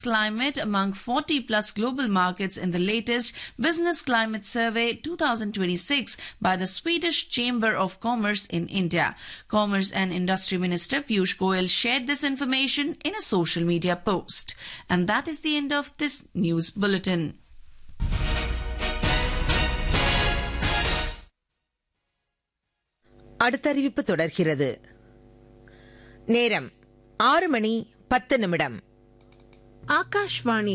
climate among 40 plus global markets in the latest Business Climate Survey 2026 by the Swedish Chamber of Commerce in India. Commerce and Industry Minister Piyush Goyal shared this information in a social media post. And that is the end of this news bulletin. அடுத்தறிவிப்பு தொடர்கிறது நேரம் ஆறு மணி பத்து நிமிடம் ஆகாஷ்வாணி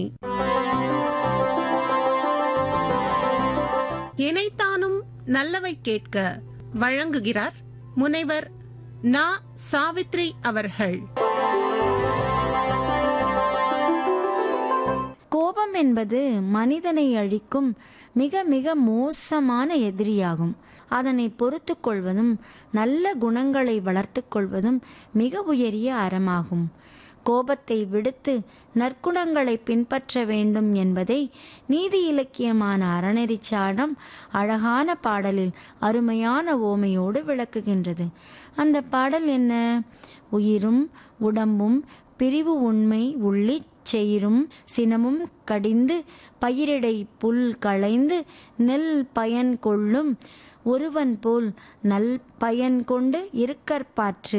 இணைத்தானும் நல்லவை கேட்க வழங்குகிறார் முனைவர் நா சாவித்ரி அவர்கள் கோபம் என்பது மனிதனை அழிக்கும் மிக மிக மோசமான எதிரியாகும் அதனை பொறுத்து கொள்வதும் நல்ல குணங்களை வளர்த்து கொள்வதும் மிக உயரிய அறமாகும் கோபத்தை விடுத்து நற்குணங்களை பின்பற்ற வேண்டும் என்பதை நீதி இலக்கியமான அறநெறிச்சாடம் அழகான பாடலில் அருமையான ஓமையோடு விளக்குகின்றது அந்த பாடல் என்ன உயிரும் உடம்பும் பிரிவு உண்மை உள்ளிச் செயிரும் சினமும் கடிந்து பயிரிடை புல் களைந்து நெல் பயன் கொள்ளும் ஒருவன் போல் நல் பயன் கொண்டு இருக்கற்பாற்று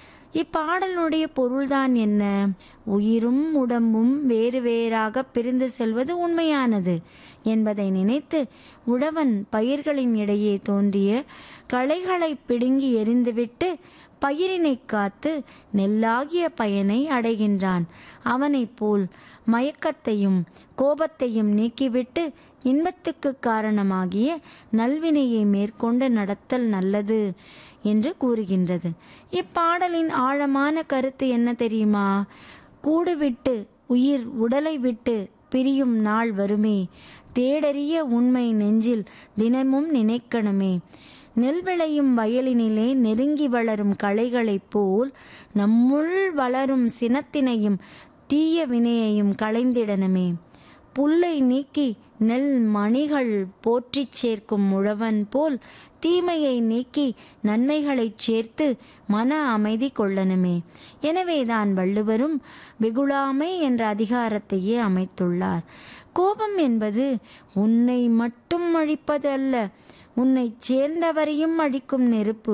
இப்பாடலுடைய பொருள்தான் என்ன உயிரும் உடம்பும் வேறு வேறாக பிரிந்து செல்வது உண்மையானது என்பதை நினைத்து உழவன் பயிர்களின் இடையே தோன்றிய களைகளை பிடுங்கி எறிந்துவிட்டு பயிரினை காத்து நெல்லாகிய பயனை அடைகின்றான் அவனைப் போல் மயக்கத்தையும் கோபத்தையும் நீக்கிவிட்டு இன்பத்துக்கு காரணமாகிய நல்வினையை மேற்கொண்டு நடத்தல் நல்லது என்று கூறுகின்றது இப்பாடலின் ஆழமான கருத்து என்ன தெரியுமா கூடு விட்டு உயிர் உடலை விட்டு பிரியும் நாள் வருமே தேடறிய உண்மை நெஞ்சில் தினமும் நினைக்கணுமே நெல் விளையும் வயலினிலே நெருங்கி வளரும் களைகளைப் போல் நம்முள் வளரும் சினத்தினையும் தீய வினையையும் களைந்திடணுமே புல்லை நீக்கி நெல் மணிகள் போற்றிச் சேர்க்கும் உழவன் போல் தீமையை நீக்கி நன்மைகளைச் சேர்த்து மன அமைதி கொள்ளணுமே எனவேதான் வள்ளுவரும் வெகுளாமை என்ற அதிகாரத்தையே அமைத்துள்ளார் கோபம் என்பது உன்னை மட்டும் அழிப்பது அல்ல உன்னை சேர்ந்தவரையும் அழிக்கும் நெருப்பு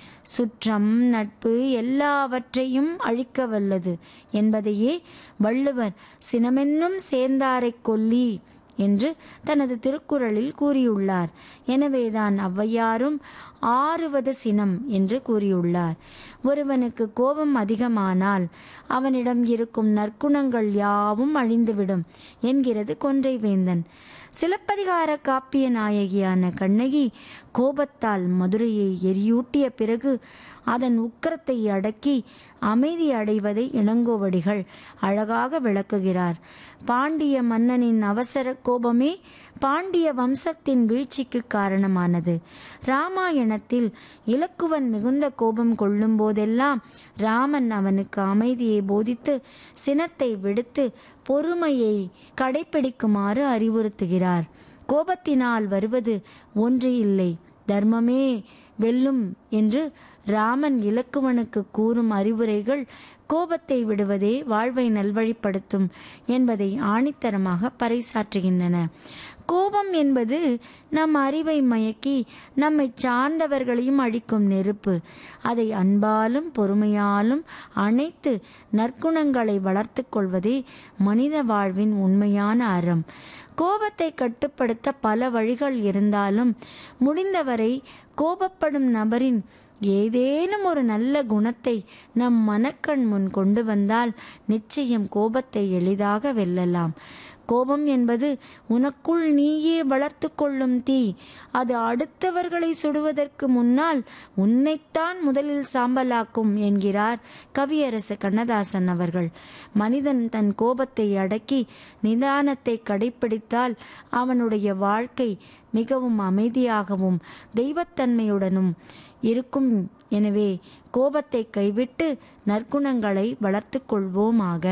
சுற்றம் நட்பு எல்லாவற்றையும் அழிக்க வல்லது என்பதையே வள்ளுவர் சினமென்னும் சேர்ந்தாரைக் கொல்லி என்று தனது திருக்குறளில் கூறியுள்ளார் எனவேதான் ஔவையாரும் ஆறுவது சினம் என்று கூறியுள்ளார் ஒருவனுக்கு கோபம் அதிகமானால் அவனிடம் இருக்கும் நற்குணங்கள் யாவும் அழிந்துவிடும் என்கிறது கொன்றை வேந்தன் சிலப்பதிகார காப்பிய நாயகியான கண்ணகி கோபத்தால் மதுரையை எரியூட்டிய பிறகு அதன் உக்கரத்தை அடக்கி அமைதி அடைவதை இளங்கோவடிகள் அழகாக விளக்குகிறார் பாண்டிய மன்னனின் அவசர கோபமே பாண்டிய வம்சத்தின் வீழ்ச்சிக்கு காரணமானது ராமாயணத்தில் இலக்குவன் மிகுந்த கோபம் கொள்ளும் போதெல்லாம் ராமன் அவனுக்கு அமைதியை போதித்து சினத்தை விடுத்து பொறுமையை கடைப்பிடிக்குமாறு அறிவுறுத்துகிறார் கோபத்தினால் வருவது ஒன்று இல்லை தர்மமே வெல்லும் என்று ராமன் இலக்குவனுக்கு கூறும் அறிவுரைகள் கோபத்தை விடுவதே வாழ்வை நல்வழிப்படுத்தும் என்பதை ஆணித்தரமாக பறைசாற்றுகின்றன கோபம் என்பது நம் அறிவை மயக்கி நம்மை சார்ந்தவர்களையும் அழிக்கும் நெருப்பு அதை அன்பாலும் பொறுமையாலும் அனைத்து நற்குணங்களை வளர்த்து கொள்வதே மனித வாழ்வின் உண்மையான அறம் கோபத்தை கட்டுப்படுத்த பல வழிகள் இருந்தாலும் முடிந்தவரை கோபப்படும் நபரின் ஏதேனும் ஒரு நல்ல குணத்தை நம் மனக்கண் முன் கொண்டு வந்தால் நிச்சயம் கோபத்தை எளிதாக வெல்லலாம் கோபம் என்பது உனக்குள் நீயே வளர்த்து கொள்ளும் தீ அது அடுத்தவர்களை சுடுவதற்கு முன்னால் உன்னைத்தான் முதலில் சாம்பலாக்கும் என்கிறார் கவியரசு கண்ணதாசன் அவர்கள் மனிதன் தன் கோபத்தை அடக்கி நிதானத்தை கடைப்பிடித்தால் அவனுடைய வாழ்க்கை மிகவும் அமைதியாகவும் தெய்வத்தன்மையுடனும் இருக்கும் எனவே கோபத்தை கைவிட்டு நற்குணங்களை வளர்த்து கொள்வோமாக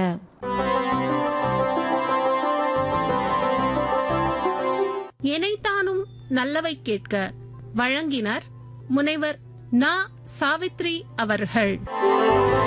இணைத்தானும் நல்லவை கேட்க வழங்கினர் முனைவர் நா சாவித்ரி அவர்கள்